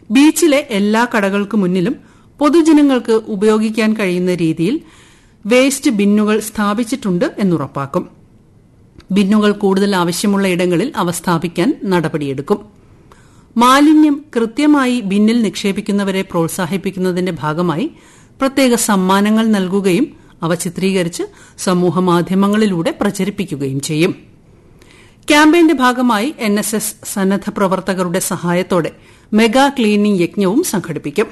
ബീച്ചിലെ എല്ലാ കടകൾക്ക് മുന്നിലും പൊതുജനങ്ങൾക്ക് ഉപയോഗിക്കാൻ കഴിയുന്ന രീതിയിൽ വേസ്റ്റ് ബിന്നുകൾ സ്ഥാപിച്ചിട്ടുണ്ട് എന്നുറപ്പാക്കും ബിന്നുകൾ കൂടുതൽ ആവശ്യമുള്ള ഇടങ്ങളിൽ അവ സ്ഥാപിക്കാൻ നടപടിയെടുക്കും മാലിന്യം കൃത്യമായി ബിന്നിൽ നിക്ഷേപിക്കുന്നവരെ പ്രോത്സാഹിപ്പിക്കുന്നതിന്റെ ഭാഗമായി പ്രത്യേക സമ്മാനങ്ങൾ നൽകുകയും അവ ചിത്രീകരിച്ച് സമൂഹമാധ്യമങ്ങളിലൂടെ പ്രചരിപ്പിക്കുകയും ചെയ്യും ക്യാമ്പയിന്റെ ഭാഗമായി എൻ എസ് എസ് സന്നദ്ധ പ്രവർത്തകരുടെ സഹായത്തോടെ മെഗാ ക്ലീനിംഗ് യജ്ഞവും സംഘടിപ്പിക്കും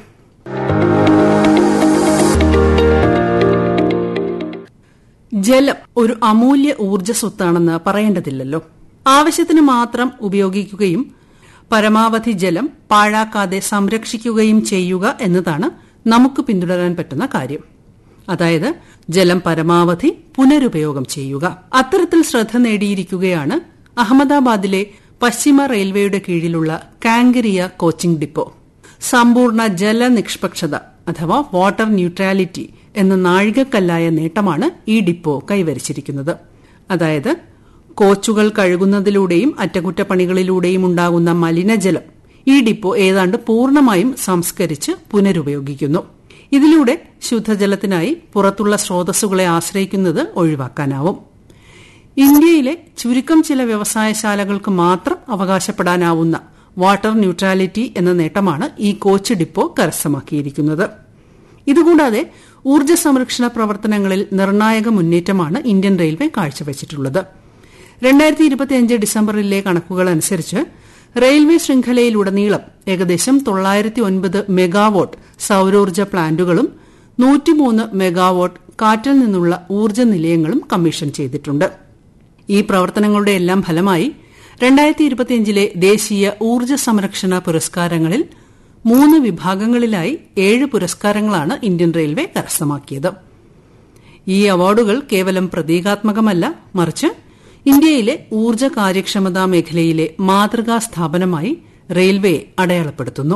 ജലം ഒരു അമൂല്യ ഊർജ്ജ സ്വത്താണെന്ന് പറയേണ്ടതില്ലല്ലോ ആവശ്യത്തിന് മാത്രം ഉപയോഗിക്കുകയും പരമാവധി ജലം പാഴാക്കാതെ സംരക്ഷിക്കുകയും ചെയ്യുക എന്നതാണ് നമുക്ക് പിന്തുടരാൻ പറ്റുന്ന കാര്യം അതായത് ജലം പരമാവധി പുനരുപയോഗം ചെയ്യുക അത്തരത്തിൽ ശ്രദ്ധ നേടിയിരിക്കുകയാണ് അഹമ്മദാബാദിലെ പശ്ചിമ റെയിൽവേയുടെ കീഴിലുള്ള കാങ്കരിയ കോച്ചിംഗ് ഡിപ്പോ സമ്പൂർണ്ണ ജലനിഷ്പക്ഷത അഥവാ വാട്ടർ ന്യൂട്രാലിറ്റി എന്ന നാഴികക്കല്ലായ നേട്ടമാണ് ഈ ഡിപ്പോ കൈവരിച്ചിരിക്കുന്നത് അതായത് കോച്ചുകൾ കഴുകുന്നതിലൂടെയും അറ്റകുറ്റപ്പണികളിലൂടെയും ഉണ്ടാകുന്ന മലിനജലം ഈ ഡിപ്പോ ഏതാണ്ട് പൂർണ്ണമായും സംസ്കരിച്ച് പുനരുപയോഗിക്കുന്നു ഇതിലൂടെ ശുദ്ധജലത്തിനായി പുറത്തുള്ള സ്രോതസ്സുകളെ ആശ്രയിക്കുന്നത് ഒഴിവാക്കാനാവും ഇന്ത്യയിലെ ചുരുക്കം ചില വ്യവസായശാലകൾക്ക് മാത്രം അവകാശപ്പെടാനാവുന്ന വാട്ടർ ന്യൂട്രാലിറ്റി എന്ന നേട്ടമാണ് ഈ കോച്ച് ഡിപ്പോ കരസ്ഥമാക്കിയിരിക്കുന്നത് ഇതുകൂടാതെ ഊർജ്ജ സംരക്ഷണ പ്രവർത്തനങ്ങളിൽ നിർണായക മുന്നേറ്റമാണ് ഇന്ത്യൻ റെയിൽവേ കാഴ്ചവച്ചിട്ടുള്ളത് രണ്ടായിരത്തി ഇരുപത്തിയഞ്ച് ഡിസംബറിലെ കണക്കുകൾ അനുസരിച്ച് റെയിൽവേ ശൃംഖലയിലുടനീളം ഏകദേശം തൊള്ളായിരത്തി ഒൻപത് മെഗാവോട്ട് സൌരോർജ്ജ പ്ലാന്റുകളും നൂറ്റിമൂന്ന് മെഗാവോട്ട് കാറ്റിൽ നിന്നുള്ള ഊർജ്ജ നിലയങ്ങളും കമ്മീഷൻ ചെയ്തിട്ടുണ്ട് ഈ പ്രവർത്തനങ്ങളുടെ എല്ലാം ഫലമായി രണ്ടായിരത്തി ഇരുപത്തിയഞ്ചിലെ ദേശീയ ഊർജ്ജ സംരക്ഷണ പുരസ്കാരങ്ങളിൽ മൂന്ന് വിഭാഗങ്ങളിലായി ഏഴ് പുരസ്കാരങ്ങളാണ് ഇന്ത്യൻ റെയിൽവേ കരസ്ഥമാക്കിയത് ഈ അവാർഡുകൾ കേവലം പ്രതീകാത്മകമല്ല മറിച്ച് ഇന്ത്യയിലെ ഊർജ്ജ കാര്യക്ഷമതാ മേഖലയിലെ മാതൃകാ സ്ഥാപനമായി റെയിൽവേയെ അടയാളപ്പെടുത്തുന്നു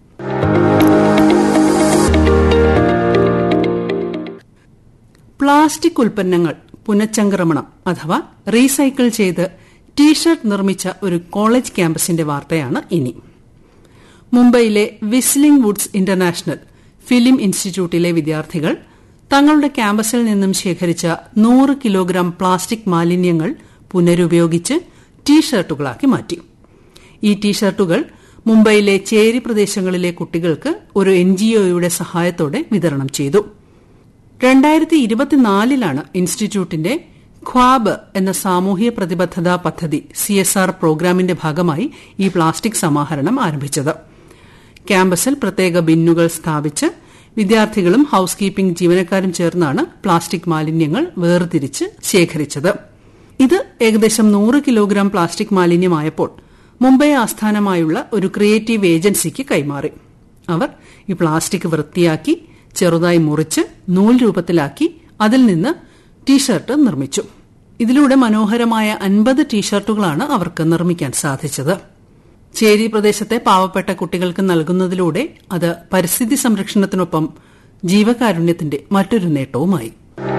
പ്ലാസ്റ്റിക് ഉൽപ്പന്നങ്ങൾ പുനഃചംക്രമണം അഥവാ റീസൈക്കിൾ ചെയ്ത് ടീഷർട്ട് നിർമ്മിച്ച ഒരു കോളേജ് ക്യാമ്പസിന്റെ വാർത്തയാണ് ഇനി മുംബൈയിലെ വിസ്ലിംഗ് വുഡ്സ് ഇന്റർനാഷണൽ ഫിലിം ഇൻസ്റ്റിറ്റ്യൂട്ടിലെ വിദ്യാർത്ഥികൾ തങ്ങളുടെ ക്യാമ്പസിൽ നിന്നും ശേഖരിച്ച നൂറ് കിലോഗ്രാം പ്ലാസ്റ്റിക് മാലിന്യങ്ങൾ പുനരുപയോഗിച്ച് ടീഷർട്ടുകളാക്കി മാറ്റി ഈ ടീഷർട്ടുകൾ മുംബൈയിലെ ചേരി പ്രദേശങ്ങളിലെ കുട്ടികൾക്ക് ഒരു എൻജിഒയുടെ സഹായത്തോടെ വിതരണം ചെയ്തു രണ്ടായിരത്തി ഇരുപത്തിനാലിലാണ് ഇൻസ്റ്റിറ്റ്യൂട്ടിന്റെ ഖ്വാബ് എന്ന സാമൂഹ്യ പ്രതിബദ്ധതാ പദ്ധതി സി എസ് ആർ പ്രോഗ്രാമിന്റെ ഭാഗമായി ഈ പ്ലാസ്റ്റിക് സമാഹരണം ആരംഭിച്ചത് ക്യാമ്പസിൽ പ്രത്യേക ബിന്നുകൾ സ്ഥാപിച്ച് വിദ്യാർത്ഥികളും ഹൌസ് കീപ്പിംഗ് ജീവനക്കാരും ചേർന്നാണ് പ്ലാസ്റ്റിക് മാലിന്യങ്ങൾ വേർതിരിച്ച് ശേഖരിച്ചത് ഇത് ഏകദേശം നൂറ് കിലോഗ്രാം പ്ലാസ്റ്റിക് മാലിന്യമായപ്പോൾ മുംബൈ ആസ്ഥാനമായുള്ള ഒരു ക്രിയേറ്റീവ് ഏജൻസിക്ക് കൈമാറി അവർ ഈ പ്ലാസ്റ്റിക് വൃത്തിയാക്കി ചെറുതായി മുറിച്ച് നൂൽ രൂപത്തിലാക്കി അതിൽ നിന്ന് ടീഷർട്ട് നിർമ്മിച്ചു ഇതിലൂടെ മനോഹരമായ അൻപത് ടീഷർട്ടുകളാണ് അവർക്ക് നിർമ്മിക്കാൻ സാധിച്ചത് ചേരി പ്രദേശത്തെ പാവപ്പെട്ട കുട്ടികൾക്ക് നൽകുന്നതിലൂടെ അത് പരിസ്ഥിതി സംരക്ഷണത്തിനൊപ്പം ജീവകാരുണ്യത്തിന്റെ മറ്റൊരു നേട്ടവുമായി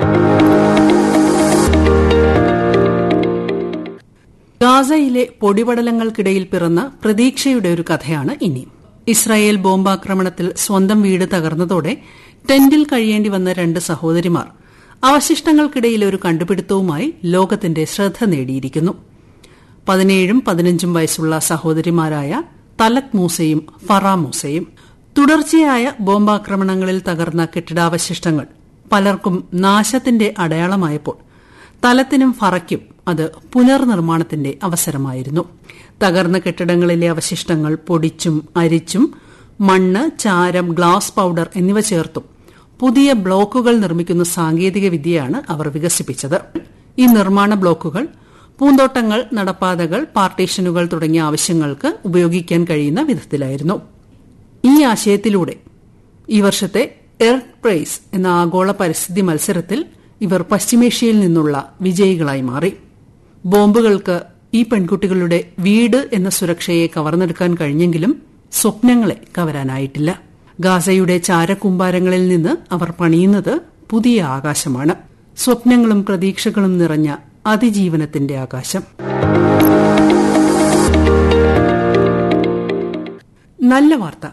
ഗാസയിലെ പൊടിപടലങ്ങൾക്കിടയിൽ പിറന്ന പ്രതീക്ഷയുടെ ഒരു കഥയാണ് ഇനി ഇസ്രായേൽ ബോംബാക്രമണത്തിൽ സ്വന്തം വീട് തകർന്നതോടെ ടെന്റിൽ കഴിയേണ്ടി വന്ന രണ്ട് സഹോദരിമാർ അവശിഷ്ടങ്ങൾക്കിടയിൽ ഒരു കണ്ടുപിടുത്തവുമായി ലോകത്തിന്റെ ശ്രദ്ധ നേടിയിരിക്കുന്നു പതിനേഴും പതിനഞ്ചും വയസ്സുള്ള സഹോദരിമാരായ തലക് മൂസയും ഫറ മൂസയും തുടർച്ചയായ ബോംബാക്രമണങ്ങളിൽ തകർന്ന കെട്ടിടാവശിഷ്ടങ്ങൾ പലർക്കും നാശത്തിന്റെ അടയാളമായപ്പോൾ തലത്തിനും ഫറയ്ക്കും അത് പുനർനിർമ്മാണത്തിന്റെ അവസരമായിരുന്നു തകർന്ന കെട്ടിടങ്ങളിലെ അവശിഷ്ടങ്ങൾ പൊടിച്ചും അരിച്ചും മണ്ണ് ചാരം ഗ്ലാസ് പൌഡർ എന്നിവ ചേർത്തും പുതിയ ബ്ലോക്കുകൾ നിർമ്മിക്കുന്ന സാങ്കേതിക വിദ്യയാണ് അവർ വികസിപ്പിച്ചത് ഈ നിർമ്മാണ ബ്ലോക്കുകൾ പൂന്തോട്ടങ്ങൾ നടപ്പാതകൾ പാർട്ടീഷനുകൾ തുടങ്ങിയ ആവശ്യങ്ങൾക്ക് ഉപയോഗിക്കാൻ കഴിയുന്ന വിധത്തിലായിരുന്നു ഈ ആശയത്തിലൂടെ ഈ വർഷത്തെ എർത്ത് പ്രൈസ് എന്ന ആഗോള പരിസ്ഥിതി മത്സരത്തിൽ ഇവർ പശ്ചിമേഷ്യയിൽ നിന്നുള്ള വിജയികളായി മാറി ബോംബുകൾക്ക് ഈ പെൺകുട്ടികളുടെ വീട് എന്ന സുരക്ഷയെ കവർന്നെടുക്കാൻ കഴിഞ്ഞെങ്കിലും സ്വപ്നങ്ങളെ കവരാനായിട്ടില്ല ഗാസയുടെ ചാരക്കൂമ്പാരങ്ങളിൽ നിന്ന് അവർ പണിയുന്നത് പുതിയ ആകാശമാണ് സ്വപ്നങ്ങളും പ്രതീക്ഷകളും നിറഞ്ഞ അതിജീവനത്തിന്റെ ആകാശം നല്ല വാർത്ത